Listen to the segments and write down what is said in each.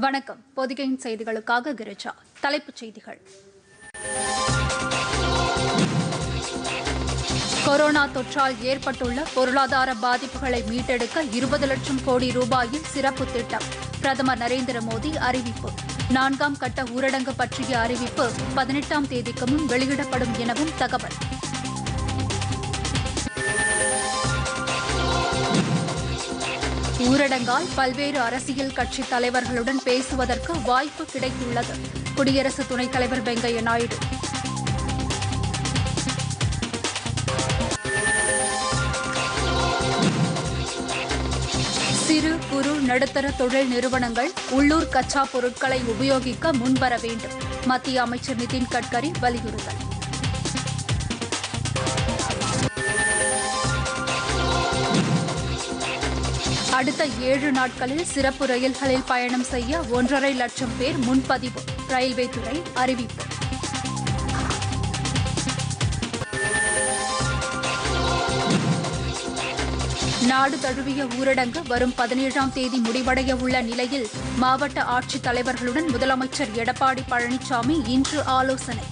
வணக்கம் பொதிகையின் செய்திகளுக்காக கிரிஜா தலைப்புச் செய்திகள் கொரோனா தொற்றால் ஏற்பட்டுள்ள பொருளாதார பாதிப்புகளை மீட்டெடுக்க இருபது லட்சம் கோடி ரூபாயில் சிறப்பு திட்டம் பிரதமர் நரேந்திர மோடி அறிவிப்பு நான்காம் கட்ட ஊரடங்கு பற்றிய அறிவிப்பு பதினெட்டாம் தேதிக்கு முன் வெளியிடப்படும் எனவும் தகவல் ஊரடங்கால் பல்வேறு அரசியல் கட்சி தலைவர்களுடன் பேசுவதற்கு வாய்ப்பு கிடைத்துள்ளது குடியரசு துணைத் தலைவர் வெங்கையா நாயுடு சிறு குறு நடுத்தர தொழில் நிறுவனங்கள் உள்ளூர் கச்சா பொருட்களை உபயோகிக்க முன்வர வேண்டும் மத்திய அமைச்சர் நிதின் கட்கரி வலியுறுத்தல் அடுத்த ஏழு நாட்களில் சிறப்பு ரயில்களில் பயணம் செய்ய ஒன்றரை லட்சம் பேர் முன்பதிவு ரயில்வே துறை அறிவிப்பு நாடு தழுவிய ஊரடங்கு வரும் பதினேழாம் தேதி முடிவடைய உள்ள நிலையில் மாவட்ட ஆட்சித் தலைவர்களுடன் முதலமைச்சர் எடப்பாடி பழனிசாமி இன்று ஆலோசனை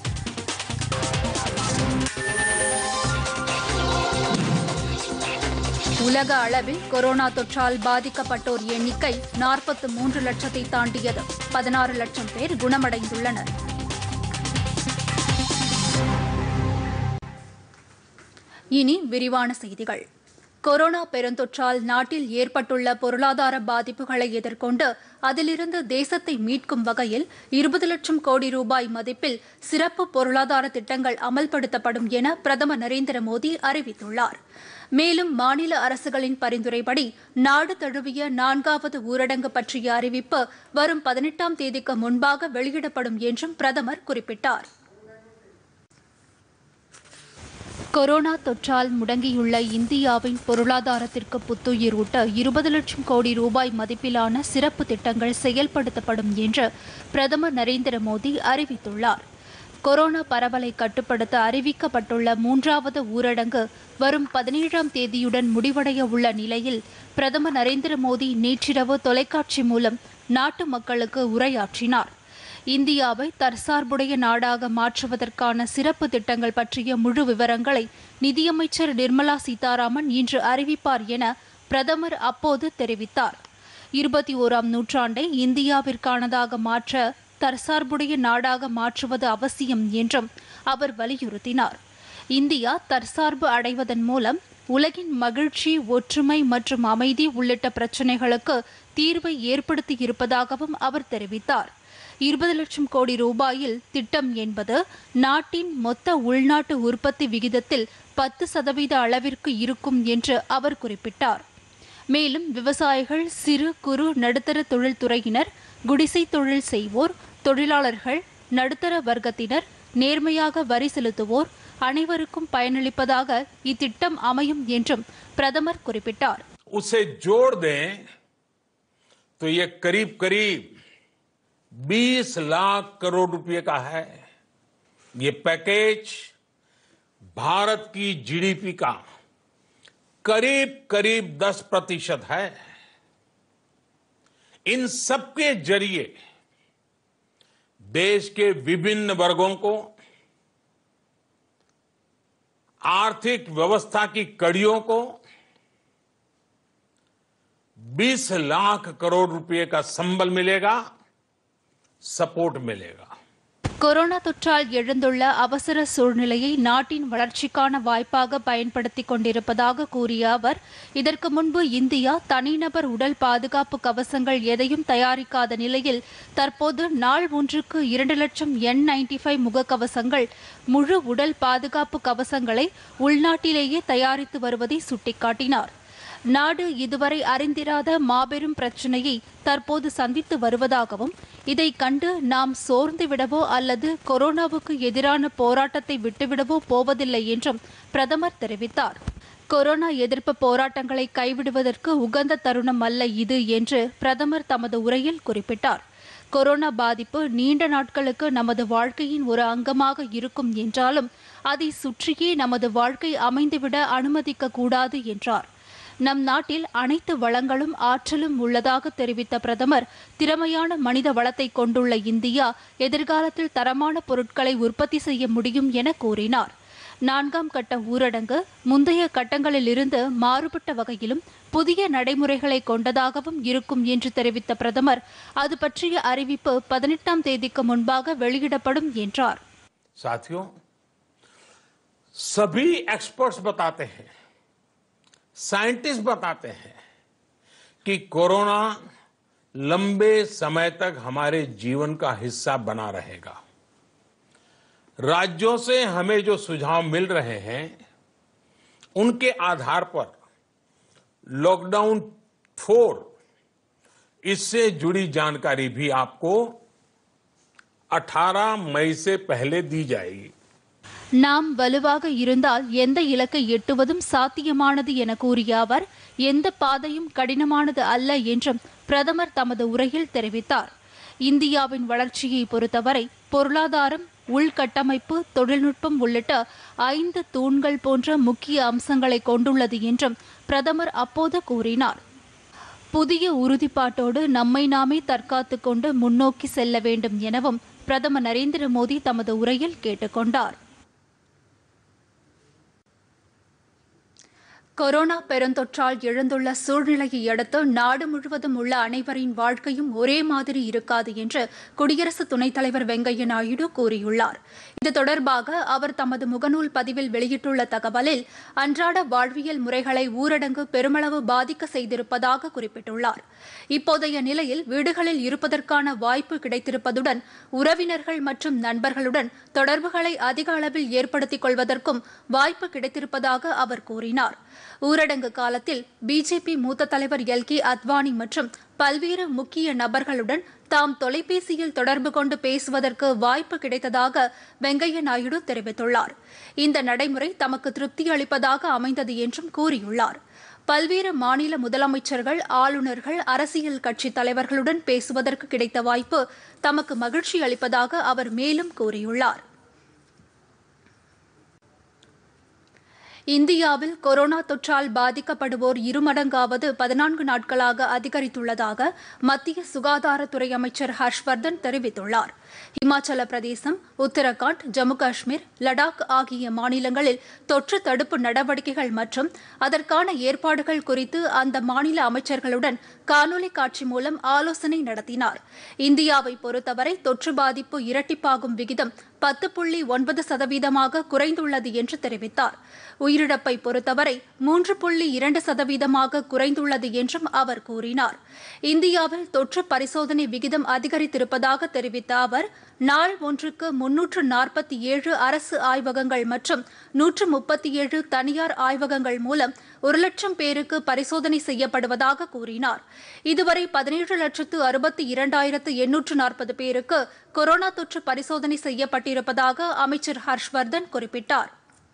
உலக அளவில் கொரோனா தொற்றால் பாதிக்கப்பட்டோர் எண்ணிக்கை நாற்பத்து மூன்று லட்சத்தை தாண்டியது பதினாறு லட்சம் பேர் குணமடைந்துள்ளனர் இனி விரிவான செய்திகள் கொரோனா பெருந்தொற்றால் நாட்டில் ஏற்பட்டுள்ள பொருளாதார பாதிப்புகளை எதிர்கொண்டு அதிலிருந்து தேசத்தை மீட்கும் வகையில் இருபது லட்சம் கோடி ரூபாய் மதிப்பில் சிறப்பு பொருளாதார திட்டங்கள் அமல்படுத்தப்படும் என பிரதமர் நரேந்திர மோடி அறிவித்துள்ளார் மேலும் மாநில அரசுகளின் பரிந்துரைப்படி நாடு தழுவிய நான்காவது ஊரடங்கு பற்றிய அறிவிப்பு வரும் பதினெட்டாம் தேதிக்கு முன்பாக வெளியிடப்படும் என்றும் பிரதமர் குறிப்பிட்டார் கொரோனா தொற்றால் முடங்கியுள்ள இந்தியாவின் பொருளாதாரத்திற்கு புத்துயிர் ஊட்ட இருபது லட்சம் கோடி ரூபாய் மதிப்பிலான சிறப்பு திட்டங்கள் செயல்படுத்தப்படும் என்று பிரதமர் நரேந்திர மோடி அறிவித்துள்ளார் கொரோனா பரவலை கட்டுப்படுத்த அறிவிக்கப்பட்டுள்ள மூன்றாவது ஊரடங்கு வரும் பதினேழாம் தேதியுடன் முடிவடைய உள்ள நிலையில் பிரதமர் நரேந்திர மோடி நேற்றிரவு தொலைக்காட்சி மூலம் நாட்டு மக்களுக்கு உரையாற்றினார் இந்தியாவை தற்சார்புடைய நாடாக மாற்றுவதற்கான சிறப்பு திட்டங்கள் பற்றிய முழு விவரங்களை நிதியமைச்சர் நிர்மலா சீதாராமன் இன்று அறிவிப்பார் என பிரதமர் அப்போது தெரிவித்தார் இருபத்தி ஓராம் நூற்றாண்டை இந்தியாவிற்கானதாக மாற்ற தற்சார்புடைய நாடாக மாற்றுவது அவசியம் என்றும் அவர் வலியுறுத்தினார் இந்தியா தற்சார்பு அடைவதன் மூலம் உலகின் மகிழ்ச்சி ஒற்றுமை மற்றும் அமைதி உள்ளிட்ட பிரச்சினைகளுக்கு தீர்வை ஏற்படுத்தி இருப்பதாகவும் அவர் தெரிவித்தார் இருபது லட்சம் கோடி ரூபாயில் திட்டம் என்பது நாட்டின் மொத்த உள்நாட்டு உற்பத்தி விகிதத்தில் பத்து சதவீத அளவிற்கு இருக்கும் என்று அவர் குறிப்பிட்டார் மேலும் விவசாயிகள் சிறு குறு நடுத்தர தொழில்துறையினர் குடிசை தொழில் செய்வோர் தொழிலாளர்கள் நடுத்தர வர்க்கத்தினர் நேர்மையாக வரி செலுத்துவோர் அனைவருக்கும் பயனளிப்பதாக இத்திட்டம் அமையும் என்றும் பிரதமர் குறிப்பிட்டார் उसे जोड़ दें तो ये करीब करीब 20 लाख करोड़ रुपए का है ये पैकेज भारत की जीडीपी का करीब करीब 10 प्रतिशत है इन सबके जरिए देश के विभिन्न वर्गों को आर्थिक व्यवस्था की कड़ियों को 20 लाख करोड़ रुपए का संबल मिलेगा सपोर्ट मिलेगा கொரோனா தொற்றால் எழுந்துள்ள அவசர சூழ்நிலையை நாட்டின் வளர்ச்சிக்கான வாய்ப்பாக பயன்படுத்திக் கொண்டிருப்பதாக கூறிய அவர் இதற்கு முன்பு இந்தியா தனிநபர் உடல் பாதுகாப்பு கவசங்கள் எதையும் தயாரிக்காத நிலையில் தற்போது நாள் ஒன்றுக்கு இரண்டு லட்சம் என் நைன்டி ஃபைவ் முகக்கவசங்கள் முழு உடல் பாதுகாப்பு கவசங்களை உள்நாட்டிலேயே தயாரித்து வருவதை சுட்டிக்காட்டினார் நாடு இதுவரை அறிந்திராத மாபெரும் பிரச்சினையை தற்போது சந்தித்து வருவதாகவும் இதை கண்டு நாம் சோர்ந்து விடவோ அல்லது கொரோனாவுக்கு எதிரான போராட்டத்தை விட்டுவிடவோ போவதில்லை என்றும் பிரதமர் தெரிவித்தார் கொரோனா எதிர்ப்பு போராட்டங்களை கைவிடுவதற்கு உகந்த தருணம் அல்ல இது என்று பிரதமர் தமது உரையில் குறிப்பிட்டார் கொரோனா பாதிப்பு நீண்ட நாட்களுக்கு நமது வாழ்க்கையின் ஒரு அங்கமாக இருக்கும் என்றாலும் அதை சுற்றியே நமது வாழ்க்கை அமைந்துவிட அனுமதிக்க கூடாது என்றார் நம் நாட்டில் அனைத்து வளங்களும் ஆற்றலும் உள்ளதாக தெரிவித்த பிரதமர் திறமையான மனித வளத்தை கொண்டுள்ள இந்தியா எதிர்காலத்தில் தரமான பொருட்களை உற்பத்தி செய்ய முடியும் என கூறினார் நான்காம் கட்ட ஊரடங்கு முந்தைய கட்டங்களிலிருந்து மாறுபட்ட வகையிலும் புதிய நடைமுறைகளை கொண்டதாகவும் இருக்கும் என்று தெரிவித்த பிரதமர் அது பற்றிய அறிவிப்பு பதினெட்டாம் தேதிக்கு முன்பாக வெளியிடப்படும் என்றார் साथियों सभी एक्सपर्ट्स बताते हैं साइंटिस्ट बताते हैं कि कोरोना लंबे समय तक हमारे जीवन का हिस्सा बना रहेगा राज्यों से हमें जो सुझाव मिल रहे हैं उनके आधार पर लॉकडाउन फोर इससे जुड़ी जानकारी भी आपको 18 मई से पहले दी जाएगी நாம் வலுவாக இருந்தால் எந்த இலக்கை எட்டுவதும் சாத்தியமானது என கூறிய அவர் எந்த பாதையும் கடினமானது அல்ல என்றும் பிரதமர் தமது உரையில் தெரிவித்தார் இந்தியாவின் வளர்ச்சியை பொறுத்தவரை பொருளாதாரம் உள்கட்டமைப்பு தொழில்நுட்பம் உள்ளிட்ட ஐந்து தூண்கள் போன்ற முக்கிய அம்சங்களை கொண்டுள்ளது என்றும் பிரதமர் அப்போது கூறினார் புதிய உறுதிப்பாட்டோடு நம்மை நாமே தற்காத்துக் கொண்டு முன்னோக்கி செல்ல வேண்டும் எனவும் பிரதமர் நரேந்திர மோடி தமது உரையில் கேட்டுக்கொண்டார் கொரோனா பெருந்தொற்றால் எழுந்துள்ள சூழ்நிலையை அடுத்து நாடு முழுவதும் உள்ள அனைவரின் வாழ்க்கையும் ஒரே மாதிரி இருக்காது என்று குடியரசு துணைத் தலைவர் வெங்கையா நாயுடு கூறியுள்ளார் இது தொடர்பாக அவர் தமது முகநூல் பதிவில் வெளியிட்டுள்ள தகவலில் அன்றாட வாழ்வியல் முறைகளை ஊரடங்கு பெருமளவு பாதிக்க செய்திருப்பதாக குறிப்பிட்டுள்ளார் இப்போதைய நிலையில் வீடுகளில் இருப்பதற்கான வாய்ப்பு கிடைத்திருப்பதுடன் உறவினர்கள் மற்றும் நண்பர்களுடன் தொடர்புகளை அதிக அளவில் ஏற்படுத்திக் கொள்வதற்கும் வாய்ப்பு கிடைத்திருப்பதாக அவர் கூறினார் ஊரடங்கு காலத்தில் பிஜேபி மூத்த தலைவர் எல் கே அத்வானி மற்றும் பல்வேறு முக்கிய நபர்களுடன் தாம் தொலைபேசியில் தொடர்பு கொண்டு பேசுவதற்கு வாய்ப்பு கிடைத்ததாக வெங்கையா நாயுடு தெரிவித்துள்ளார் இந்த நடைமுறை தமக்கு திருப்தி அளிப்பதாக அமைந்தது என்றும் கூறியுள்ளார் பல்வேறு மாநில முதலமைச்சர்கள் ஆளுநர்கள் அரசியல் கட்சித் தலைவர்களுடன் பேசுவதற்கு கிடைத்த வாய்ப்பு தமக்கு மகிழ்ச்சி அளிப்பதாக அவர் மேலும் கூறியுள்ளார் இந்தியாவில் கொரோனா தொற்றால் பாதிக்கப்படுவோர் இருமடங்காவது பதினான்கு நாட்களாக அதிகரித்துள்ளதாக மத்திய சுகாதாரத்துறை அமைச்சர் ஹர்ஷ்வர்தன் தெரிவித்துள்ளார் இமாச்சல பிரதேசம் உத்தரகாண்ட் ஜம்மு காஷ்மீர் லடாக் ஆகிய மாநிலங்களில் தொற்று தடுப்பு நடவடிக்கைகள் மற்றும் அதற்கான ஏற்பாடுகள் குறித்து அந்த மாநில அமைச்சர்களுடன் காணொலி காட்சி மூலம் ஆலோசனை நடத்தினார் இந்தியாவை பொறுத்தவரை தொற்று பாதிப்பு இரட்டிப்பாகும் விகிதம் பத்து புள்ளி ஒன்பது சதவீதமாக குறைந்துள்ளது என்று தெரிவித்தார் உயிரிழப்பை பொறுத்தவரை மூன்று புள்ளி இரண்டு சதவீதமாக குறைந்துள்ளது என்றும் அவர் கூறினார் இந்தியாவில் தொற்று பரிசோதனை விகிதம் அதிகரித்திருப்பதாக தெரிவித்த அவர் நாள் ஒன்றுக்கு முன்னூற்று நாற்பத்தி ஏழு அரசு ஆய்வகங்கள் மற்றும் நூற்று முப்பத்தி ஏழு தனியார் ஆய்வகங்கள் மூலம் ஒரு லட்சம் பேருக்கு பரிசோதனை செய்யப்படுவதாக கூறினார் இதுவரை பதினேழு லட்சத்து அறுபத்தி இரண்டாயிரத்து எண்ணூற்று நாற்பது பேருக்கு கொரோனா தொற்று பரிசோதனை செய்யப்பட்டிருப்பதாக அமைச்சர் ஹர்ஷ்வர்தன் குறிப்பிட்டார்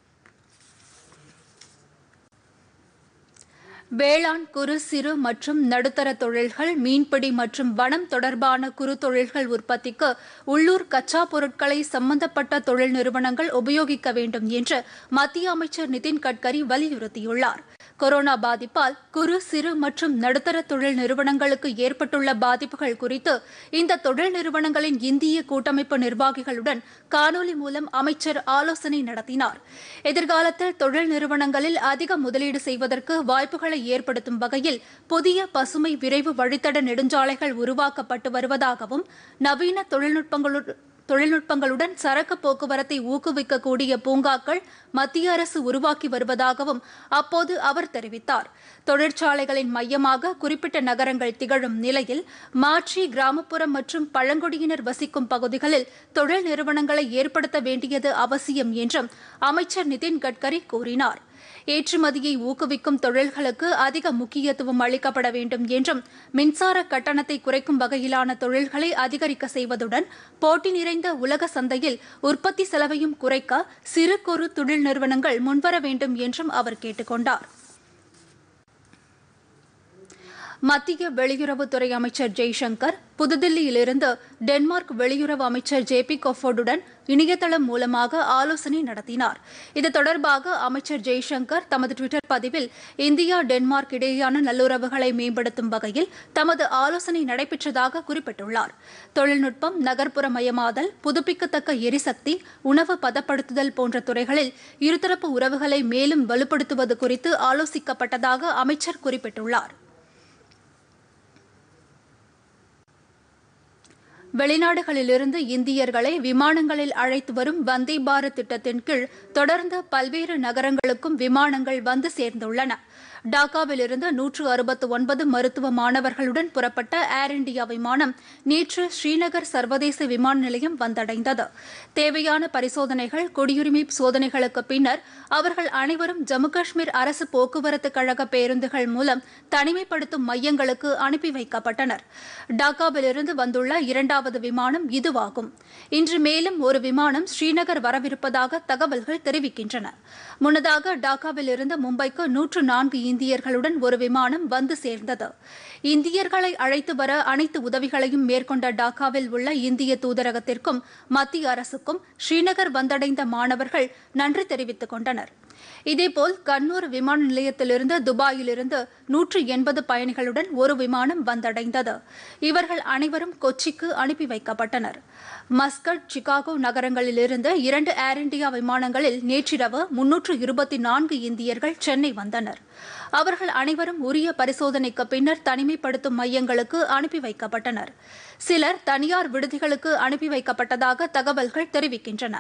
வேளாண் குறு சிறு மற்றும் நடுத்தர தொழில்கள் மீன்பிடி மற்றும் வனம் தொடர்பான குறு தொழில்கள் உற்பத்திக்கு உள்ளூர் கச்சா பொருட்களை சம்பந்தப்பட்ட தொழில் நிறுவனங்கள் உபயோகிக்க வேண்டும் என்று மத்திய அமைச்சர் நிதின் கட்கரி வலியுறுத்தியுள்ளார் கொரோனா பாதிப்பால் குறு சிறு மற்றும் நடுத்தர தொழில் நிறுவனங்களுக்கு ஏற்பட்டுள்ள பாதிப்புகள் குறித்து இந்த தொழில் நிறுவனங்களின் இந்திய கூட்டமைப்பு நிர்வாகிகளுடன் காணொலி மூலம் அமைச்சர் ஆலோசனை நடத்தினார் எதிர்காலத்தில் தொழில் நிறுவனங்களில் அதிக முதலீடு செய்வதற்கு வாய்ப்புகளை ஏற்படுத்தும் வகையில் புதிய பசுமை விரைவு வழித்தட நெடுஞ்சாலைகள் உருவாக்கப்பட்டு வருவதாகவும் நவீன தொழில்நுட்பங்களுடன் தொழில்நுட்பங்களுடன் சரக்கு போக்குவரத்தை ஊக்குவிக்கக்கூடிய பூங்காக்கள் மத்திய அரசு உருவாக்கி வருவதாகவும் அப்போது அவர் தெரிவித்தார் தொழிற்சாலைகளின் மையமாக குறிப்பிட்ட நகரங்கள் திகழும் நிலையில் மாற்றி கிராமப்புறம் மற்றும் பழங்குடியினர் வசிக்கும் பகுதிகளில் தொழில் நிறுவனங்களை ஏற்படுத்த வேண்டியது அவசியம் என்றும் அமைச்சர் நிதின் கட்கரி கூறினார் ஏற்றுமதியை ஊக்குவிக்கும் தொழில்களுக்கு அதிக முக்கியத்துவம் அளிக்கப்பட வேண்டும் என்றும் மின்சார கட்டணத்தை குறைக்கும் வகையிலான தொழில்களை அதிகரிக்க செய்வதுடன் போட்டி நிறைந்த உலக சந்தையில் உற்பத்தி செலவையும் குறைக்க சிறு குறு தொழில் நிறுவனங்கள் முன்வர வேண்டும் என்றும் அவர் கேட்டுக் கொண்டார் மத்திய வெளியுறவுத்துறை அமைச்சர் ஜெய்சங்கர் புதுதில்லியிலிருந்து டென்மார்க் வெளியுறவு அமைச்சர் ஜே பி கொஃபோர்டுடன் இணையதளம் மூலமாக ஆலோசனை நடத்தினார் இது தொடர்பாக அமைச்சர் ஜெய்சங்கர் தமது டுவிட்டர் பதிவில் இந்தியா டென்மார்க் இடையேயான நல்லுறவுகளை மேம்படுத்தும் வகையில் தமது ஆலோசனை நடைபெற்றதாக குறிப்பிட்டுள்ளார் தொழில்நுட்பம் நகர்ப்புறமயமாதல் புதுப்பிக்கத்தக்க எரிசக்தி உணவு பதப்படுத்துதல் போன்ற துறைகளில் இருதரப்பு உறவுகளை மேலும் வலுப்படுத்துவது குறித்து ஆலோசிக்கப்பட்டதாக அமைச்சர் குறிப்பிட்டுள்ளார் வெளிநாடுகளிலிருந்து இந்தியர்களை விமானங்களில் அழைத்து வரும் வந்தே பாரத் திட்டத்தின் கீழ் தொடர்ந்து பல்வேறு நகரங்களுக்கும் விமானங்கள் வந்து சேர்ந்துள்ளன டாக்காவிலிருந்து நூற்று அறுபத்து ஒன்பது மருத்துவ மாணவர்களுடன் புறப்பட்ட ஏர் இண்டியா விமானம் நேற்று ஸ்ரீநகர் சர்வதேச விமான நிலையம் வந்தடைந்தது தேவையான பரிசோதனைகள் குடியுரிமை சோதனைகளுக்கு பின்னர் அவர்கள் அனைவரும் ஜம்மு காஷ்மீர் அரசு போக்குவரத்து கழக பேருந்துகள் மூலம் தனிமைப்படுத்தும் மையங்களுக்கு அனுப்பி வைக்கப்பட்டனர் டாக்காவிலிருந்து வந்துள்ள இரண்டாவது விமானம் இதுவாகும் இன்று மேலும் ஒரு விமானம் ஸ்ரீநகர் வரவிருப்பதாக தகவல்கள் தெரிவிக்கின்றன முன்னதாக டாக்காவிலிருந்து மும்பைக்கு நூற்று நான்கு இந்தியர்களுடன் ஒரு விமானம் வந்து சேர்ந்தது இந்தியர்களை அழைத்து வர அனைத்து உதவிகளையும் மேற்கொண்ட டாக்காவில் உள்ள இந்திய தூதரகத்திற்கும் மத்திய அரசுக்கும் ஸ்ரீநகர் வந்தடைந்த மாணவர்கள் நன்றி தெரிவித்துக் கொண்டனர் இதேபோல் கண்ணூர் விமான நிலையத்திலிருந்து துபாயிலிருந்து நூற்று எண்பது பயணிகளுடன் ஒரு விமானம் வந்தடைந்தது இவர்கள் அனைவரும் கொச்சிக்கு அனுப்பி வைக்கப்பட்டனர் மஸ்கட் சிகாகோ நகரங்களிலிருந்து இரண்டு ஏர் இண்டியா விமானங்களில் நேற்றிரவு முன்னூற்று இருபத்தி நான்கு இந்தியர்கள் சென்னை வந்தனர் அவர்கள் அனைவரும் உரிய பரிசோதனைக்கு பின்னர் தனிமைப்படுத்தும் மையங்களுக்கு அனுப்பி வைக்கப்பட்டனர் சிலர் தனியார் விடுதிகளுக்கு அனுப்பி வைக்கப்பட்டதாக தகவல்கள் தெரிவிக்கின்றன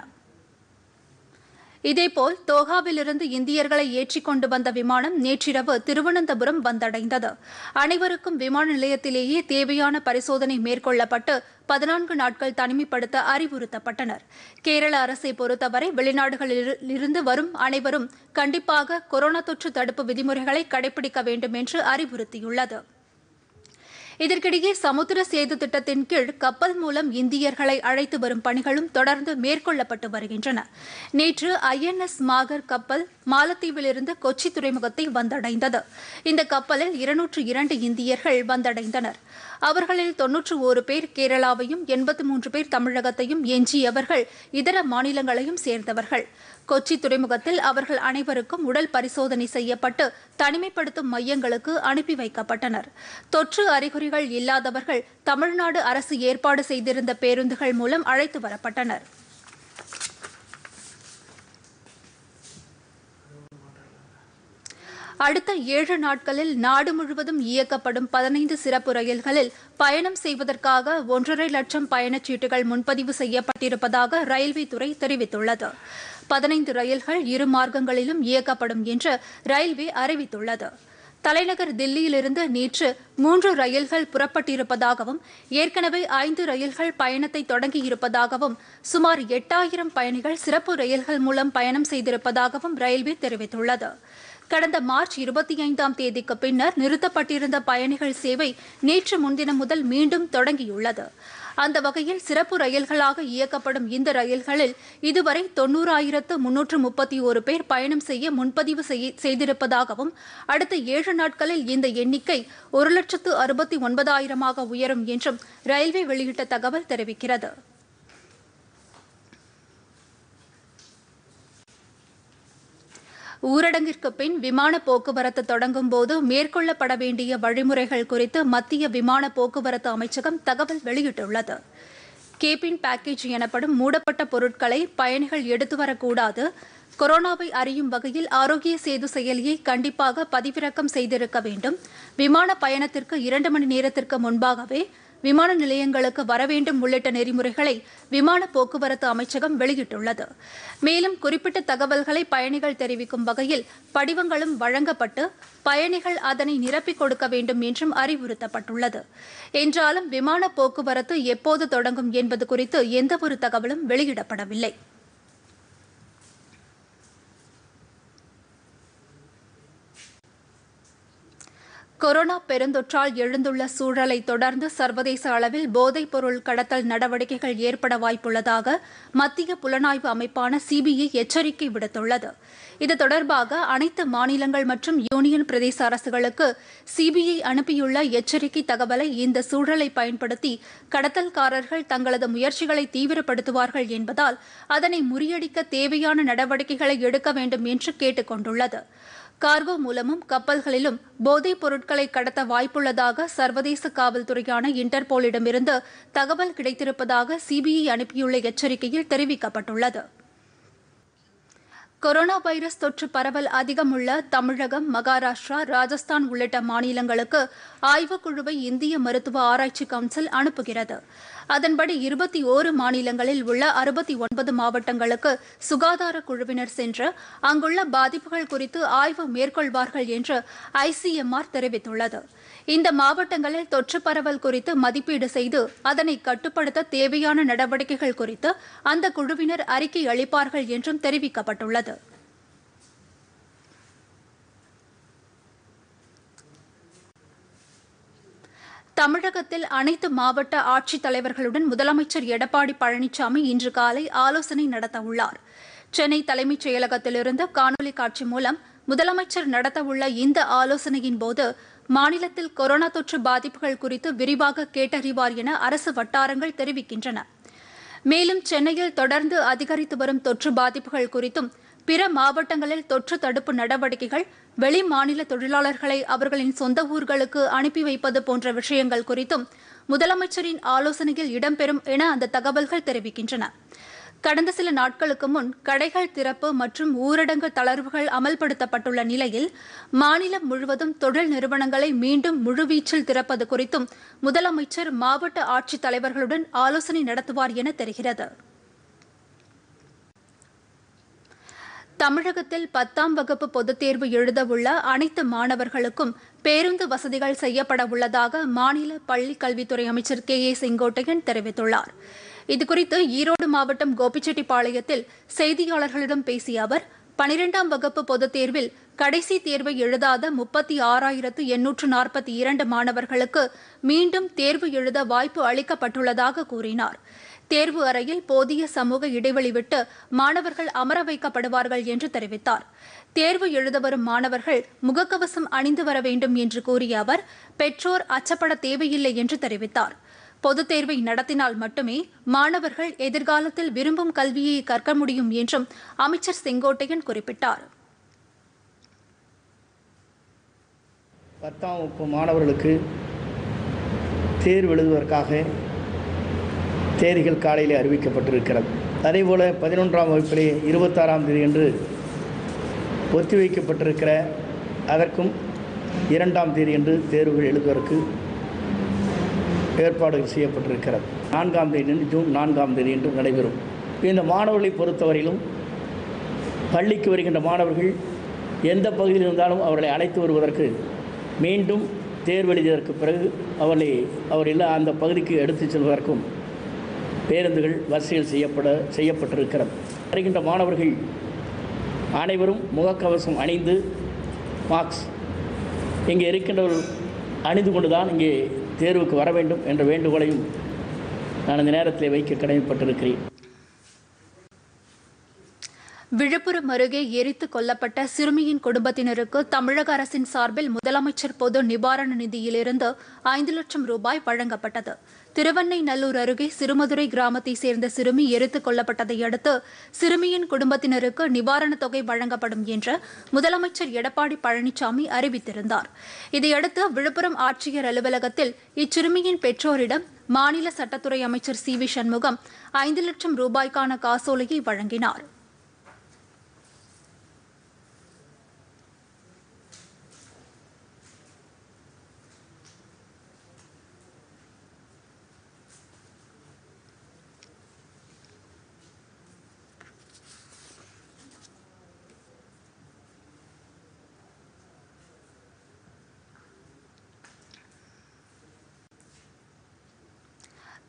இதேபோல் தோஹாவிலிருந்து இந்தியர்களை ஏற்றிக் கொண்டு வந்த விமானம் நேற்றிரவு திருவனந்தபுரம் வந்தடைந்தது அனைவருக்கும் விமான நிலையத்திலேயே தேவையான பரிசோதனை மேற்கொள்ளப்பட்டு பதினான்கு நாட்கள் தனிமைப்படுத்த அறிவுறுத்தப்பட்டனர் கேரள அரசை பொறுத்தவரை வெளிநாடுகளிலிருந்து வரும் அனைவரும் கண்டிப்பாக கொரோனா தொற்று தடுப்பு விதிமுறைகளை கடைபிடிக்க வேண்டும் என்று அறிவுறுத்தியுள்ளது இதற்கிடையே சமுத்திர சேது திட்டத்தின் கீழ் கப்பல் மூலம் இந்தியர்களை அழைத்து வரும் பணிகளும் தொடர்ந்து மேற்கொள்ளப்பட்டு வருகின்றன நேற்று ஐஎன்எஸ் மாகர் கப்பல் மாலத்தீவிலிருந்து கொச்சி துறைமுகத்தை வந்தடைந்தது இந்த கப்பலில் இருநூற்று இரண்டு இந்தியர்கள் வந்தடைந்தனர் அவர்களில் தொன்னூற்று ஒரு பேர் கேரளாவையும் எண்பத்தி மூன்று பேர் தமிழகத்தையும் எஞ்சியவர்கள் இதர மாநிலங்களையும் சேர்ந்தவர்கள் கொச்சி துறைமுகத்தில் அவர்கள் அனைவருக்கும் உடல் பரிசோதனை செய்யப்பட்டு தனிமைப்படுத்தும் மையங்களுக்கு அனுப்பி வைக்கப்பட்டனர் தொற்று அறிகுறிகள் இல்லாதவர்கள் தமிழ்நாடு அரசு ஏற்பாடு செய்திருந்த பேருந்துகள் மூலம் அழைத்து வரப்பட்டனர் அடுத்த ஏழு நாட்களில் நாடு முழுவதும் இயக்கப்படும் பதினைந்து சிறப்பு ரயில்களில் பயணம் செய்வதற்காக ஒன்றரை லட்சம் பயணச்சீட்டுகள் முன்பதிவு செய்யப்பட்டிருப்பதாக ரயில்வே துறை தெரிவித்துள்ளது பதினைந்து ரயில்கள் இரு மார்க்கங்களிலும் இயக்கப்படும் என்று ரயில்வே அறிவித்துள்ளது தலைநகர் தில்லியிலிருந்து நேற்று மூன்று ரயில்கள் புறப்பட்டிருப்பதாகவும் ஏற்கனவே ஐந்து ரயில்கள் பயணத்தை தொடங்கியிருப்பதாகவும் சுமார் எட்டாயிரம் பயணிகள் சிறப்பு ரயில்கள் மூலம் பயணம் செய்திருப்பதாகவும் ரயில்வே தெரிவித்துள்ளது கடந்த மார்ச் இருபத்தி ஐந்தாம் தேதிக்கு பின்னர் நிறுத்தப்பட்டிருந்த பயணிகள் சேவை நேற்று முன்தினம் முதல் மீண்டும் தொடங்கியுள்ளது அந்த வகையில் சிறப்பு ரயில்களாக இயக்கப்படும் இந்த ரயில்களில் இதுவரை தொன்னூறாயிரத்து முன்னூற்று முப்பத்தி ஒரு பேர் பயணம் செய்ய முன்பதிவு செய்திருப்பதாகவும் அடுத்த ஏழு நாட்களில் இந்த எண்ணிக்கை ஒரு லட்சத்து அறுபத்தி ஒன்பதாயிரமாக உயரும் என்றும் ரயில்வே வெளியிட்ட தகவல் தெரிவிக்கிறது ஊரடங்கிற்கு பின் விமான போக்குவரத்து தொடங்கும் போது மேற்கொள்ளப்பட வேண்டிய வழிமுறைகள் குறித்து மத்திய விமான போக்குவரத்து அமைச்சகம் தகவல் வெளியிட்டுள்ளது கேபின் பேக்கேஜ் எனப்படும் மூடப்பட்ட பொருட்களை பயணிகள் எடுத்து வரக்கூடாது கொரோனாவை அறியும் வகையில் ஆரோக்கிய சேது செயலியை கண்டிப்பாக பதிவிறக்கம் செய்திருக்க வேண்டும் விமான பயணத்திற்கு இரண்டு மணி நேரத்திற்கு முன்பாகவே விமான நிலையங்களுக்கு வர வேண்டும் உள்ளிட்ட நெறிமுறைகளை விமான போக்குவரத்து அமைச்சகம் வெளியிட்டுள்ளது மேலும் குறிப்பிட்ட தகவல்களை பயணிகள் தெரிவிக்கும் வகையில் படிவங்களும் வழங்கப்பட்டு பயணிகள் அதனை நிரப்பிக் கொடுக்க வேண்டும் என்றும் அறிவுறுத்தப்பட்டுள்ளது என்றாலும் விமான போக்குவரத்து எப்போது தொடங்கும் என்பது குறித்து எந்தவொரு தகவலும் வெளியிடப்படவில்லை கொரோனா பெருந்தொற்றால் எழுந்துள்ள சூழலை தொடர்ந்து சர்வதேச அளவில் போதைப் பொருள் கடத்தல் நடவடிக்கைகள் ஏற்பட வாய்ப்புள்ளதாக மத்திய புலனாய்வு அமைப்பான சிபிஐ எச்சரிக்கை விடுத்துள்ளது இது தொடர்பாக அனைத்து மாநிலங்கள் மற்றும் யூனியன் பிரதேச அரசுகளுக்கு சிபிஐ அனுப்பியுள்ள எச்சரிக்கை தகவலை இந்த சூழலை பயன்படுத்தி கடத்தல்காரர்கள் தங்களது முயற்சிகளை தீவிரப்படுத்துவார்கள் என்பதால் அதனை முறியடிக்க தேவையான நடவடிக்கைகளை எடுக்க வேண்டும் என்று கேட்டுக் கொண்டுள்ளது கார்கோ மூலமும் கப்பல்களிலும் போதைப் பொருட்களை கடத்த வாய்ப்புள்ளதாக சர்வதேச காவல்துறையான இன்டர்போலிடமிருந்து தகவல் கிடைத்திருப்பதாக சிபிஐ அனுப்பியுள்ள எச்சரிக்கையில் தெரிவிக்கப்பட்டுள்ளது கொரோனா வைரஸ் தொற்று பரவல் அதிகமுள்ள தமிழகம் மகாராஷ்டிரா ராஜஸ்தான் உள்ளிட்ட மாநிலங்களுக்கு ஆய்வுக்குழுவை இந்திய மருத்துவ ஆராய்ச்சி கவுன்சில் அனுப்புகிறது அதன்படி இருபத்தி ஓரு மாநிலங்களில் உள்ள அறுபத்தி ஒன்பது மாவட்டங்களுக்கு சுகாதார குழுவினர் சென்று அங்குள்ள பாதிப்புகள் குறித்து ஆய்வு மேற்கொள்வார்கள் என்று ஐசிஎம்ஆர் தெரிவித்துள்ளது இந்த மாவட்டங்களில் தொற்று பரவல் குறித்து மதிப்பீடு செய்து அதனை கட்டுப்படுத்த தேவையான நடவடிக்கைகள் குறித்து அந்த குழுவினர் அறிக்கை அளிப்பார்கள் என்றும் தெரிவிக்கப்பட்டுள்ளது தமிழகத்தில் அனைத்து மாவட்ட ஆட்சித் தலைவர்களுடன் முதலமைச்சர் எடப்பாடி பழனிசாமி இன்று காலை ஆலோசனை நடத்தவுள்ளார் சென்னை தலைமைச் செயலகத்திலிருந்து காணொலி காட்சி மூலம் முதலமைச்சர் நடத்தவுள்ள இந்த ஆலோசனையின் போது மாநிலத்தில் கொரோனா தொற்று பாதிப்புகள் குறித்து விரிவாக கேட்டறிவார் என அரசு வட்டாரங்கள் தெரிவிக்கின்றன மேலும் சென்னையில் தொடர்ந்து அதிகரித்து வரும் தொற்று பாதிப்புகள் குறித்தும் பிற மாவட்டங்களில் தொற்று தடுப்பு நடவடிக்கைகள் வெளி மாநில தொழிலாளர்களை அவர்களின் சொந்த ஊர்களுக்கு அனுப்பி வைப்பது போன்ற விஷயங்கள் குறித்தும் முதலமைச்சரின் ஆலோசனையில் இடம்பெறும் என அந்த தகவல்கள் தெரிவிக்கின்றன கடந்த சில நாட்களுக்கு முன் கடைகள் திறப்பு மற்றும் ஊரடங்கு தளர்வுகள் அமல்படுத்தப்பட்டுள்ள நிலையில் மாநிலம் முழுவதும் தொழில் நிறுவனங்களை மீண்டும் முழுவீச்சில் திறப்பது குறித்தும் முதலமைச்சர் மாவட்ட ஆட்சித் தலைவர்களுடன் ஆலோசனை நடத்துவார் என தெரிகிறது தமிழகத்தில் பத்தாம் வகுப்பு பொதுத் தேர்வு எழுதவுள்ள அனைத்து மாணவர்களுக்கும் பேருந்து வசதிகள் செய்யப்பட உள்ளதாக மாநில பள்ளிக் கல்வித்துறை அமைச்சர் கே ஏ செங்கோட்டையன் தெரிவித்துள்ளார் இதுகுறித்து ஈரோடு மாவட்டம் கோபிச்செட்டிப்பாளையத்தில் செய்தியாளர்களிடம் பேசிய அவர் பனிரெண்டாம் வகுப்பு பொதுத் தேர்வில் கடைசி தேர்வை எழுதாத முப்பத்தி ஆறாயிரத்து எண்ணூற்று நாற்பத்தி இரண்டு மாணவர்களுக்கு மீண்டும் தேர்வு எழுத வாய்ப்பு அளிக்கப்பட்டுள்ளதாக கூறினார் தேர்வு அறையில் போதிய சமூக இடைவெளி விட்டு மாணவர்கள் அமர வைக்கப்படுவார்கள் என்று தெரிவித்தார் தேர்வு எழுத வரும் மாணவர்கள் முகக்கவசம் அணிந்து வர வேண்டும் என்று கூறிய அவர் பெற்றோர் அச்சப்பட தேவையில்லை என்று தெரிவித்தார் பொதுத் தேர்வை நடத்தினால் மட்டுமே மாணவர்கள் எதிர்காலத்தில் விரும்பும் கல்வியை கற்க முடியும் என்றும் அமைச்சர் செங்கோட்டையன் குறிப்பிட்டார் பத்தாம் வகுப்பு மாணவர்களுக்கு தேர்வு எழுதுவதற்காக தேதிகள் காலையில் அறிவிக்கப்பட்டிருக்கிறது அதேபோல் பதினொன்றாம் வகுப்பிலே இருபத்தாறாம் தேதி என்று ஒத்திவைக்கப்பட்டிருக்கிற அதற்கும் இரண்டாம் தேதி என்று தேர்வுகள் எழுதுவதற்கு ஏற்பாடுகள் செய்யப்பட்டிருக்கிறது நான்காம் தேதி என்று ஜூன் நான்காம் தேதி என்று நடைபெறும் இந்த மாணவர்களை பொறுத்தவரையிலும் பள்ளிக்கு வருகின்ற மாணவர்கள் எந்த பகுதியில் இருந்தாலும் அவர்களை அழைத்து வருவதற்கு மீண்டும் தேர்வு எழுதியதற்கு பிறகு அவர்களை அவர் இல்லை அந்த பகுதிக்கு எடுத்துச் செல்வதற்கும் பேருந்துகள் வசதிகள் செய்யப்பட செய்யப்பட்டிருக்கிறது வருகின்ற மாணவர்கள் அனைவரும் முகக்கவசம் அணிந்து மார்க்ஸ் இங்கே இருக்கின்றவர்கள் அணிந்து கொண்டு தான் இங்கே தேர்வுக்கு வர வேண்டும் என்ற வேண்டுகோளையும் நான் இந்த நேரத்தில் வைக்க கடமைப்பட்டிருக்கிறேன் விழுப்புரம் அருகே எரித்து கொல்லப்பட்ட சிறுமியின் குடும்பத்தினருக்கு தமிழக அரசின் சார்பில் முதலமைச்சர் பொது நிவாரண நிதியிலிருந்து ஐந்து லட்சம் ரூபாய் வழங்கப்பட்டது திருவண்ணைநல்லூர் அருகே சிறுமதுரை கிராமத்தைச் சேர்ந்த சிறுமி எரித்துக் கொல்லப்பட்டதை அடுத்து சிறுமியின் குடும்பத்தினருக்கு நிவாரணத் தொகை வழங்கப்படும் என்று முதலமைச்சர் எடப்பாடி பழனிசாமி அறிவித்திருந்தார் இதையடுத்து விழுப்புரம் ஆட்சியர் அலுவலகத்தில் இச்சிறுமியின் பெற்றோரிடம் மாநில சட்டத்துறை அமைச்சர் சி வி சண்முகம் ஐந்து லட்சம் ரூபாய்க்கான காசோலையை வழங்கினார்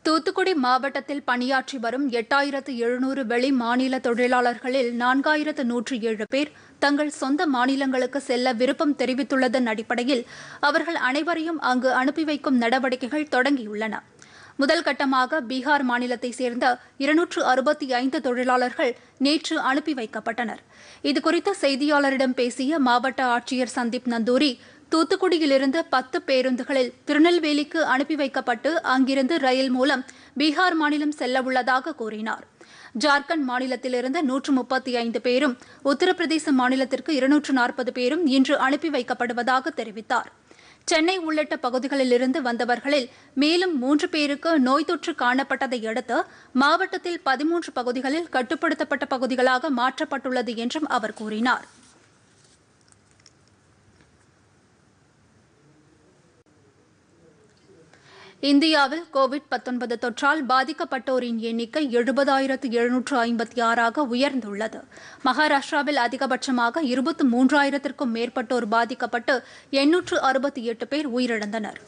தூத்துக்குடி மாவட்டத்தில் பணியாற்றி வரும் எட்டாயிரத்து எழுநூறு வெளி மாநில தொழிலாளர்களில் நான்காயிரத்து நூற்று ஏழு பேர் தங்கள் சொந்த மாநிலங்களுக்கு செல்ல விருப்பம் தெரிவித்துள்ளதன் அடிப்படையில் அவர்கள் அனைவரையும் அங்கு அனுப்பி வைக்கும் நடவடிக்கைகள் தொடங்கியுள்ளன முதல் கட்டமாக பீகார் மாநிலத்தைச் சேர்ந்த இருநூற்று அறுபத்தி ஐந்து தொழிலாளர்கள் நேற்று அனுப்பி வைக்கப்பட்டனர் இதுகுறித்து செய்தியாளரிடம் பேசிய மாவட்ட ஆட்சியர் சந்தீப் நந்தூரி தூத்துக்குடியிலிருந்து பத்து பேருந்துகளில் திருநெல்வேலிக்கு அனுப்பி வைக்கப்பட்டு அங்கிருந்து ரயில் மூலம் பீகார் மாநிலம் செல்ல உள்ளதாக கூறினார் ஜார்க்கண்ட் மாநிலத்திலிருந்து நூற்று முப்பத்தி ஐந்து பேரும் உத்தரப்பிரதேச மாநிலத்திற்கு இருநூற்று நாற்பது பேரும் இன்று அனுப்பி வைக்கப்படுவதாக தெரிவித்தார் சென்னை உள்ளிட்ட பகுதிகளிலிருந்து வந்தவர்களில் மேலும் மூன்று பேருக்கு நோய் தொற்று காணப்பட்டதை அடுத்து மாவட்டத்தில் பதிமூன்று பகுதிகளில் கட்டுப்படுத்தப்பட்ட பகுதிகளாக மாற்றப்பட்டுள்ளது என்றும் அவர் கூறினார் இந்தியாவில் கோவிட் 19 தொற்றால் பாதிக்கப்பட்டோரின் எண்ணிக்கை எழுபதாயிரத்து எழுநூற்று ஐம்பத்தி ஆறாக உயர்ந்துள்ளது மகாராஷ்டிராவில் அதிகபட்சமாக இருபத்தி மூன்றாயிரத்திற்கும் மேற்பட்டோர் பாதிக்கப்பட்டு எண்ணூற்று அறுபத்தி எட்டு பேர் உயிரிழந்தனர்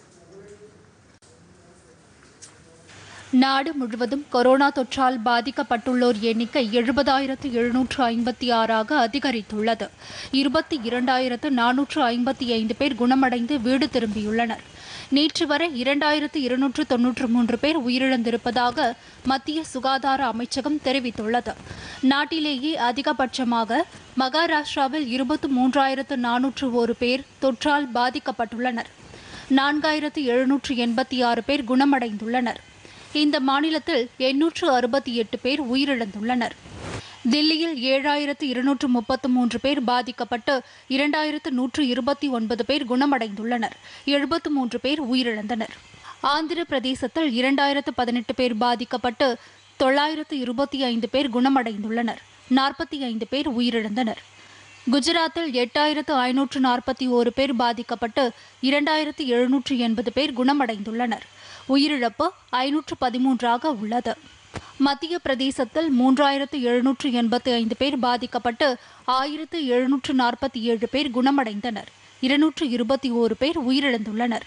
நாடு முழுவதும் கொரோனா தொற்றால் பாதிக்கப்பட்டுள்ளோர் எண்ணிக்கை எழுபதாயிரத்து எழுநூற்று ஐம்பத்தி ஆறாக அதிகரித்துள்ளது இருபத்தி இரண்டாயிரத்து நானூற்று ஐம்பத்தி ஐந்து பேர் குணமடைந்து வீடு திரும்பியுள்ளனர் நேற்று வரை இரண்டாயிரத்து இருநூற்று தொன்னூற்று மூன்று பேர் உயிரிழந்திருப்பதாக மத்திய சுகாதார அமைச்சகம் தெரிவித்துள்ளது நாட்டிலேயே அதிகபட்சமாக மகாராஷ்டிராவில் இருபத்து மூன்றாயிரத்து நானூற்று ஒரு பேர் தொற்றால் பாதிக்கப்பட்டுள்ளனர் நான்காயிரத்து எழுநூற்று எண்பத்தி ஆறு பேர் குணமடைந்துள்ளனர் இந்த மாநிலத்தில் எண்ணூற்று அறுபத்தி எட்டு பேர் உயிரிழந்துள்ளனர் தில்லியில் ஏழாயிரத்து இருநூற்று முப்பத்து மூன்று பேர் பாதிக்கப்பட்டு இரண்டாயிரத்து நூற்று இருபத்தி ஒன்பது பேர் குணமடைந்துள்ளனர் எழுபத்து மூன்று பேர் உயிரிழந்தனர் ஆந்திர பிரதேசத்தில் இரண்டாயிரத்து பதினெட்டு பேர் பாதிக்கப்பட்டு தொள்ளாயிரத்து இருபத்தி ஐந்து பேர் குணமடைந்துள்ளனர் நாற்பத்தி ஐந்து பேர் உயிரிழந்தனர் குஜராத்தில் எட்டாயிரத்து ஐநூற்று நாற்பத்தி ஓரு பேர் பாதிக்கப்பட்டு இரண்டாயிரத்து எழுநூற்று எண்பது பேர் குணமடைந்துள்ளனர் உயிரிழப்பு ஐநூற்று பதிமூன்றாக உள்ளது மத்திய பிரதேசத்தில் மூன்றாயிரத்து எழுநூற்று எண்பத்தி ஐந்து பேர் பாதிக்கப்பட்டு ஆயிரத்து எழுநூற்று நாற்பத்தி ஏழு பேர் குணமடைந்தனர் இருநூற்று இருபத்தி ஓரு பேர் உயிரிழந்துள்ளனர்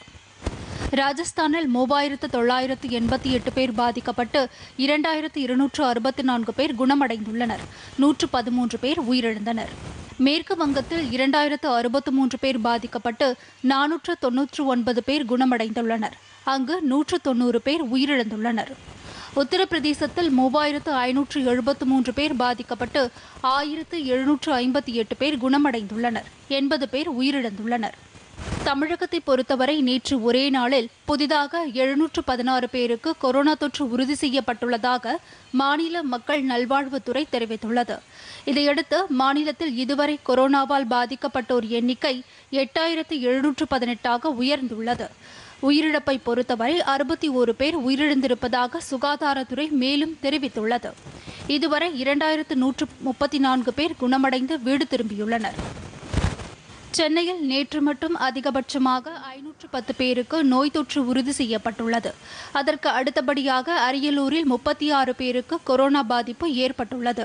ராஜஸ்தானில் மூவாயிரத்து தொள்ளாயிரத்து எண்பத்தி எட்டு பேர் பாதிக்கப்பட்டு இரண்டாயிரத்து இருநூற்று அறுபத்தி நான்கு பேர் குணமடைந்துள்ளனர் நூற்று பதிமூன்று பேர் உயிரிழந்தனர் மேற்கு வங்கத்தில் இரண்டாயிரத்து அறுபத்து மூன்று பேர் பாதிக்கப்பட்டு நானூற்று தொன்னூற்று ஒன்பது பேர் குணமடைந்துள்ளனர் அங்கு நூற்று தொன்னூறு பேர் உயிரிழந்துள்ளனர் உத்தரப்பிரதேசத்தில் மூவாயிரத்து ஐநூற்று எழுபத்து மூன்று பேர் பாதிக்கப்பட்டு ஆயிரத்து எழுநூற்று ஐம்பத்தி எட்டு பேர் குணமடைந்துள்ளனர் எண்பது பேர் உயிரிழந்துள்ளனர் தமிழகத்தை பொறுத்தவரை நேற்று ஒரே நாளில் புதிதாக எழுநூற்று பதினாறு பேருக்கு கொரோனா தொற்று உறுதி செய்யப்பட்டுள்ளதாக மாநில மக்கள் நல்வாழ்வுத்துறை தெரிவித்துள்ளது இதையடுத்து மாநிலத்தில் இதுவரை கொரோனாவால் பாதிக்கப்பட்டோர் எண்ணிக்கை எட்டாயிரத்து எழுநூற்று பதினெட்டாக உயர்ந்துள்ளது உயிரிழப்பை பொறுத்தவரை அறுபத்தி ஒரு பேர் உயிரிழந்திருப்பதாக சுகாதாரத்துறை மேலும் தெரிவித்துள்ளது இதுவரை இரண்டாயிரத்து நூற்று முப்பத்தி நான்கு பேர் குணமடைந்து வீடு திரும்பியுள்ளனர் சென்னையில் நேற்று மட்டும் அதிகபட்சமாக ஐநூற்று பத்து பேருக்கு நோய் தொற்று உறுதி செய்யப்பட்டுள்ளது அதற்கு அடுத்தபடியாக அரியலூரில் முப்பத்தி ஆறு பேருக்கு கொரோனா பாதிப்பு ஏற்பட்டுள்ளது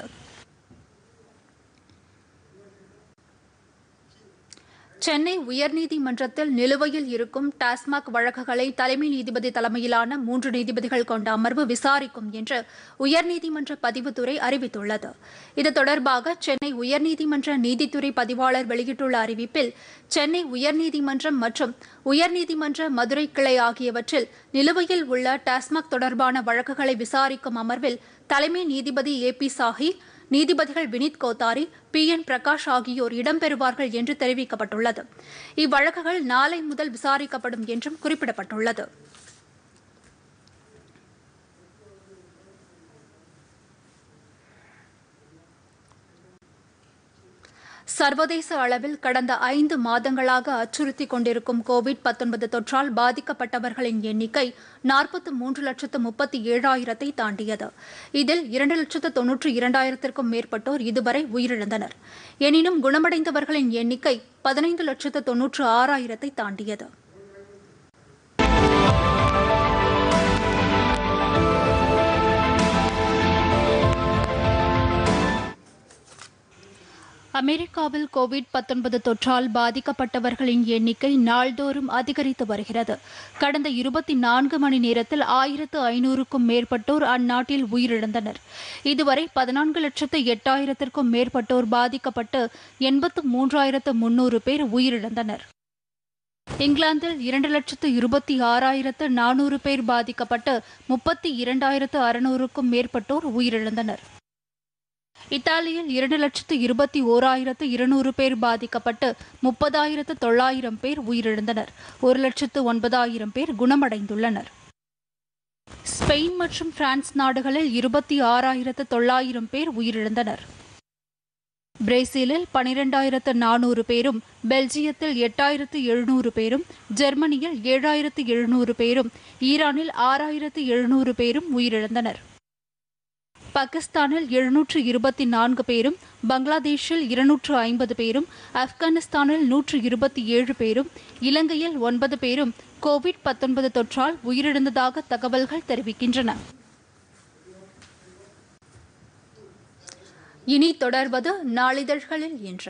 சென்னை உயர்நீதிமன்றத்தில் நிலுவையில் இருக்கும் டாஸ்மாக் வழக்குகளை தலைமை நீதிபதி தலைமையிலான மூன்று நீதிபதிகள் கொண்ட அமர்வு விசாரிக்கும் என்று உயர்நீதிமன்ற பதிவுத்துறை அறிவித்துள்ளது இது தொடர்பாக சென்னை உயர்நீதிமன்ற நீதித்துறை பதிவாளர் வெளியிட்டுள்ள அறிவிப்பில் சென்னை உயர்நீதிமன்றம் மற்றும் உயர்நீதிமன்ற மதுரை கிளை ஆகியவற்றில் நிலுவையில் உள்ள டாஸ்மாக் தொடர்பான வழக்குகளை விசாரிக்கும் அமர்வில் தலைமை நீதிபதி ஏ பி சாஹி நீதிபதிகள் வினித் கோத்தாரி பி என் பிரகாஷ் ஆகியோர் இடம்பெறுவார்கள் என்று தெரிவிக்கப்பட்டுள்ளது இவ்வழக்குகள் நாளை முதல் விசாரிக்கப்படும் என்றும் குறிப்பிடப்பட்டுள்ளது சர்வதேச அளவில் கடந்த ஐந்து மாதங்களாக அச்சுறுத்திக் கொண்டிருக்கும் கோவிட் 19 தொற்றால் பாதிக்கப்பட்டவர்களின் எண்ணிக்கை நாற்பத்து மூன்று லட்சத்து முப்பத்தி ஏழாயிரத்தை தாண்டியது இதில் இரண்டு லட்சத்து தொன்னூற்றி இரண்டாயிரத்திற்கும் மேற்பட்டோர் இதுவரை உயிரிழந்தனர் எனினும் குணமடைந்தவர்களின் எண்ணிக்கை பதினைந்து லட்சத்து தொன்னூற்று ஆறாயிரத்தை தாண்டியது அமெரிக்காவில் கோவிட் 19 தொற்றால் பாதிக்கப்பட்டவர்களின் எண்ணிக்கை நாள்தோறும் அதிகரித்து வருகிறது கடந்த இருபத்தி நான்கு மணி நேரத்தில் ஆயிரத்து ஐநூறுக்கும் மேற்பட்டோர் அந்நாட்டில் உயிரிழந்தனர் இதுவரை பதினான்கு லட்சத்து எட்டாயிரத்திற்கும் மேற்பட்டோர் பாதிக்கப்பட்டு எண்பத்து மூன்றாயிரத்து முன்னூறு பேர் உயிரிழந்தனர் இங்கிலாந்தில் இரண்டு லட்சத்து இருபத்தி ஆறாயிரத்து நானூறு பேர் பாதிக்கப்பட்டு முப்பத்தி இரண்டாயிரத்து அறுநூறுக்கும் மேற்பட்டோர் உயிரிழந்தனர் இத்தாலியில் இரண்டு லட்சத்து இருபத்தி ஓராயிரத்து இருநூறு பேர் பாதிக்கப்பட்டு முப்பதாயிரத்து தொள்ளாயிரம் பேர் உயிரிழந்தனர் ஒரு லட்சத்து ஒன்பதாயிரம் பேர் குணமடைந்துள்ளனர் ஸ்பெயின் மற்றும் பிரான்ஸ் நாடுகளில் இருபத்தி ஆறாயிரத்து தொள்ளாயிரம் பேர் உயிரிழந்தனர் பிரேசிலில் பனிரெண்டாயிரத்து நானூறு பேரும் பெல்ஜியத்தில் எட்டாயிரத்து எழுநூறு பேரும் ஜெர்மனியில் ஏழாயிரத்து எழுநூறு பேரும் ஈரானில் ஆறாயிரத்து எழுநூறு பேரும் உயிரிழந்தனர் பாகிஸ்தானில் எழுநூற்று இருபத்தி நான்கு பேரும் பங்களாதேஷில் இருநூற்று ஐம்பது பேரும் ஆப்கானிஸ்தானில் நூற்று இருபத்தி ஏழு பேரும் இலங்கையில் ஒன்பது பேரும் கோவிட் 19 தொற்றால் உயிரிழந்ததாக தகவல்கள் தெரிவிக்கின்றன இனி தொடர்வது நாளிதழ்களில் இன்று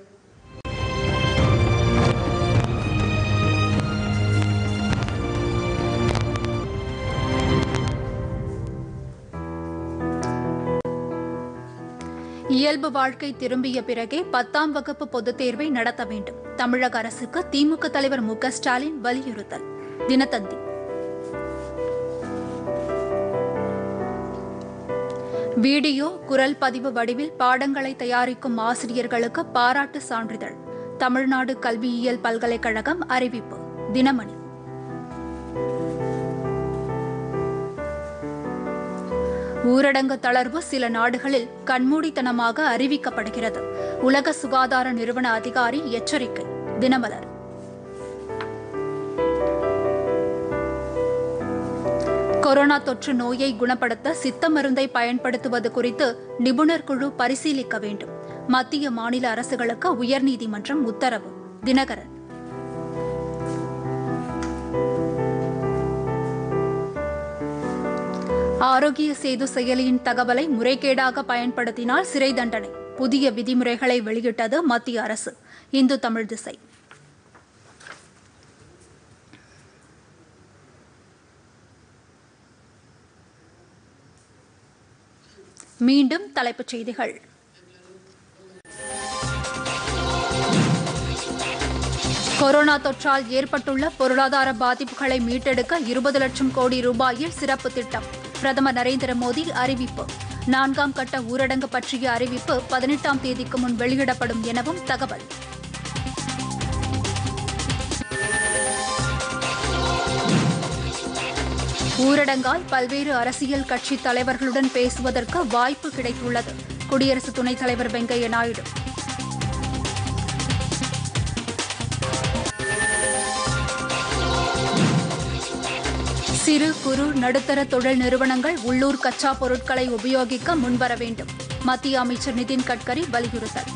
இயல்பு வாழ்க்கை திரும்பிய பிறகே பத்தாம் வகுப்பு பொதுத் தேர்வை நடத்த வேண்டும் தமிழக அரசுக்கு திமுக தலைவர் மு க ஸ்டாலின் வலியுறுத்தல் தினத்தந்தி வீடியோ குரல் பதிவு வடிவில் பாடங்களை தயாரிக்கும் ஆசிரியர்களுக்கு பாராட்டு சான்றிதழ் தமிழ்நாடு கல்வியியல் பல்கலைக்கழகம் அறிவிப்பு தினமணி ஊரடங்கு தளர்வு சில நாடுகளில் கண்மூடித்தனமாக அறிவிக்கப்படுகிறது உலக சுகாதார நிறுவன அதிகாரி எச்சரிக்கை தினமலர் கொரோனா தொற்று நோயை குணப்படுத்த சித்த மருந்தை பயன்படுத்துவது குறித்து நிபுணர் குழு பரிசீலிக்க வேண்டும் மத்திய மாநில அரசுகளுக்கு உயர்நீதிமன்றம் உத்தரவு தினகரன் ஆரோக்கிய சேது செயலியின் தகவலை முறைகேடாக பயன்படுத்தினால் சிறை தண்டனை புதிய விதிமுறைகளை வெளியிட்டது மத்திய அரசு இந்து தமிழ் திசை மீண்டும் தலைப்புச் செய்திகள் கொரோனா தொற்றால் ஏற்பட்டுள்ள பொருளாதார பாதிப்புகளை மீட்டெடுக்க இருபது லட்சம் கோடி ரூபாயில் சிறப்பு திட்டம் பிரதமர் நரேந்திர மோடி அறிவிப்பு நான்காம் கட்ட ஊரடங்கு பற்றிய அறிவிப்பு பதினெட்டாம் தேதிக்கு முன் வெளியிடப்படும் எனவும் தகவல் ஊரடங்கால் பல்வேறு அரசியல் கட்சி தலைவர்களுடன் பேசுவதற்கு வாய்ப்பு கிடைத்துள்ளது குடியரசு துணைத் தலைவர் வெங்கையா நாயுடு சிறு குறு நடுத்தர தொழில் நிறுவனங்கள் உள்ளூர் கச்சா பொருட்களை உபயோகிக்க முன்வர வேண்டும் மத்திய அமைச்சர் நிதின் கட்கரி வலியுறுத்தல்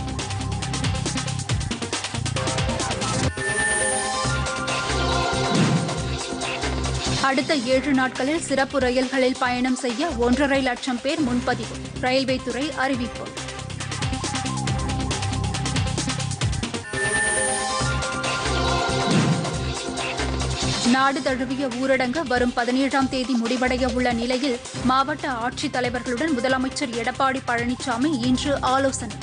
அடுத்த ஏழு நாட்களில் சிறப்பு ரயில்களில் பயணம் செய்ய ஒன்றரை லட்சம் பேர் முன்பதிவு ரயில்வே துறை அறிவிப்பு நாடு தழுவிய ஊரடங்கு வரும் பதினேழாம் தேதி முடிவடைய உள்ள நிலையில் மாவட்ட ஆட்சித் தலைவர்களுடன் முதலமைச்சர் எடப்பாடி பழனிசாமி இன்று ஆலோசனை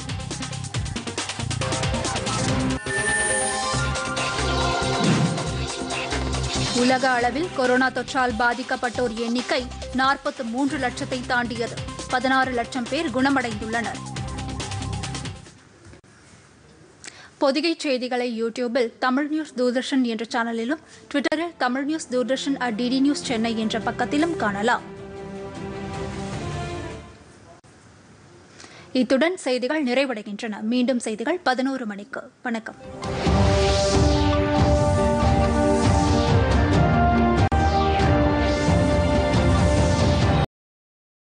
உலக அளவில் கொரோனா தொற்றால் பாதிக்கப்பட்டோர் எண்ணிக்கை நாற்பத்து மூன்று லட்சத்தை தாண்டியது பதினாறு லட்சம் பேர் குணமடைந்துள்ளனர் பொதிகை செய்திகளை யூடியூபில் தமிழ் நியூஸ் தூர்தர்ஷன் என்ற சேனலிலும் ட்விட்டரில் Tamil news Doordarshan at DD news Chennai என்ற பக்கத்திலும் காணலாம் இத்துடன் செய்திகள் நிறைவடைகின்றன மீண்டும் செய்திகள் பதினோரு மணிக்கு வணக்கம்